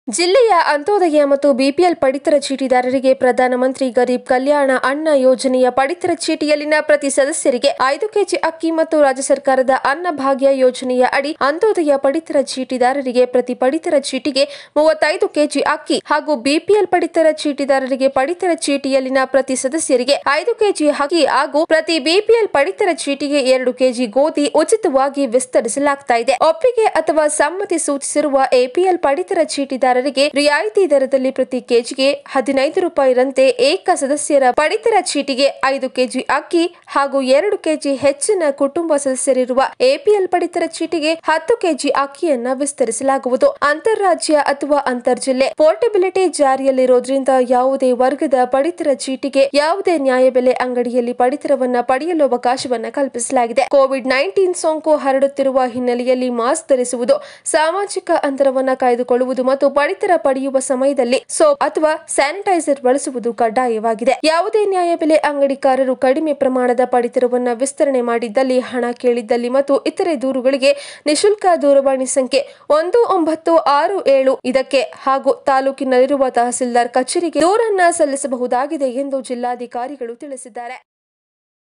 ಜಿಲ್ಲೆಯ ಅಂತ್ಯೋದಯ ಮತ್ತು ಬಿಪಿಎಲ್ ಪಡಿತರ ಚೀಟಿದಾರರಿಗೆ ಪ್ರಧಾನಮಂತ್ರಿ ಗರೀಬ್ ಕಲ್ಯಾಣ ಅನ್ನ ಯೋಜನೆಯ ಪಡಿತರ ಚೀಟಿಯಲ್ಲಿನ ಪ್ರತಿ ಸದಸ್ಯರಿಗೆ ಐದು ಕೆಜಿ ಅಕ್ಕಿ ಮತ್ತು ರಾಜ್ಯ ಸರ್ಕಾರದ ಅನ್ನಭಾಗ್ಯ ಯೋಜನೆಯ ಅಡಿ ಅಂತ್ಯೋದಯ ಪಡಿತರ ಚೀಟಿದಾರರಿಗೆ ಪ್ರತಿ ಪಡಿತರ ಚೀಟಿಗೆ ಮೂವತ್ತೈದು ಕೆಜಿ ಅಕ್ಕಿ ಹಾಗೂ ಬಿಪಿಎಲ್ ಪಡಿತರ ಚೀಟಿದಾರರಿಗೆ ಪಡಿತರ ಚೀಟಿಯಲ್ಲಿನ ಪ್ರತಿ ಸದಸ್ಯರಿಗೆ ಐದು ಕೆಜಿ ಅಕ್ಕಿ ಹಾಗೂ ಪ್ರತಿ ಬಿಪಿಎಲ್ ಪಡಿತರ ಚೀಟಿಗೆ ಎರಡು ಕೆಜಿ ಗೋಧಿ ಉಚಿತವಾಗಿ ವಿಸ್ತರಿಸಲಾಗ್ತಾ ಇದೆ ಒಪ್ಪಿಗೆ ಅಥವಾ ಸಮ್ಮತಿ ಸೂಚಿಸಿರುವ ಎಪಿಎಲ್ ಪಡಿತರ ಚೀಟಿದಾರರಿಗೆ ರಿಯಾಯಿತಿ ದರದಲ್ಲಿ ಪ್ರತಿ ಕೆಜಿಗೆ ಹದಿನೈದು ರೂಪಾಯಿರಂತೆ ಏಕ ಸದಸ್ಯರ ಪಡಿತರ ಚೀಟಿಗೆ ಐದು ಕೆಜಿ ಅಕ್ಕಿ ಹಾಗೂ ಎರಡು ಕೆಜಿ ಹೆಚ್ಚಿನ ಕುಟುಂಬ ಸದಸ್ಯರಿರುವ ಎಪಿಎಲ್ ಪಡಿತರ ಚೀಟಿಗೆ ಹತ್ತು ಕೆಜಿ ಅಕ್ಕಿಯನ್ನ ವಿಸ್ತರಿಸಲಾಗುವುದು ಅಂತಾರಾಜ್ಯ ಅಥವಾ ಅಂತರ್ಜಿಲ್ಲೆ ಪೋರ್ಟಬಿಲಿಟಿ ಜಾರಿಯಲ್ಲಿರೋದ್ರಿಂದ ಯಾವುದೇ ವರ್ಗದ ಪಡಿತರ ಚೀಟಿಗೆ ಯಾವುದೇ ನ್ಯಾಯಬೆಲೆ ಅಂಗಡಿಯಲ್ಲಿ ಪಡಿತರವನ್ನ ಪಡೆಯಲು ಅವಕಾಶವನ್ನ ಕಲ್ಪಿಸಲಾಗಿದೆ ಕೋವಿಡ್ ನೈನ್ಟೀನ್ ಸೋಂಕು ಹರಡುತ್ತಿರುವ ಹಿನ್ನೆಲೆಯಲ್ಲಿ ಮಾಸ್ಕ್ ಧರಿಸುವುದು ಸಾಮಾಜಿಕ ಅಂತರವನ್ನ ಕಾಯ್ದುಕೊಳ್ಳುವುದು ಮತ್ತು ಪಡಿತರ ಪಡೆಯುವ ಸಮಯದಲ್ಲಿ ಸೋಪ್ ಅಥವಾ ಸ್ಯಾನಿಟೈಸರ್ ಬಳಸುವುದು ಕಡ್ಡಾಯವಾಗಿದೆ ಯಾವುದೇ ನ್ಯಾಯಬೆಲೆ ಅಂಗಡಿಕಾರರು ಕಡಿಮೆ ಪ್ರಮಾಣದ ಪಡಿತರವನ್ನ ವಿಸ್ತರಣೆ ಮಾಡಿದ್ದಲ್ಲಿ ಹಣ ಕೇಳಿದ್ದಲ್ಲಿ ಮತ್ತು ಇತರೆ ದೂರುಗಳಿಗೆ ನಿಶುಲ್ಕ ದೂರವಾಣಿ ಸಂಖ್ಯೆ ಒಂದು ಒಂಬತ್ತು ಆರು ಏಳು ಇದಕ್ಕೆ ಹಾಗೂ ತಾಲೂಕಿನಲ್ಲಿರುವ ತಹಸೀಲ್ದಾರ್ ಕಚೇರಿಗೆ ದೂರನ್ನ ಸಲ್ಲಿಸಬಹುದಾಗಿದೆ ಎಂದು ಜಿಲ್ಲಾಧಿಕಾರಿಗಳು ತಿಳಿಸಿದ್ದಾರೆ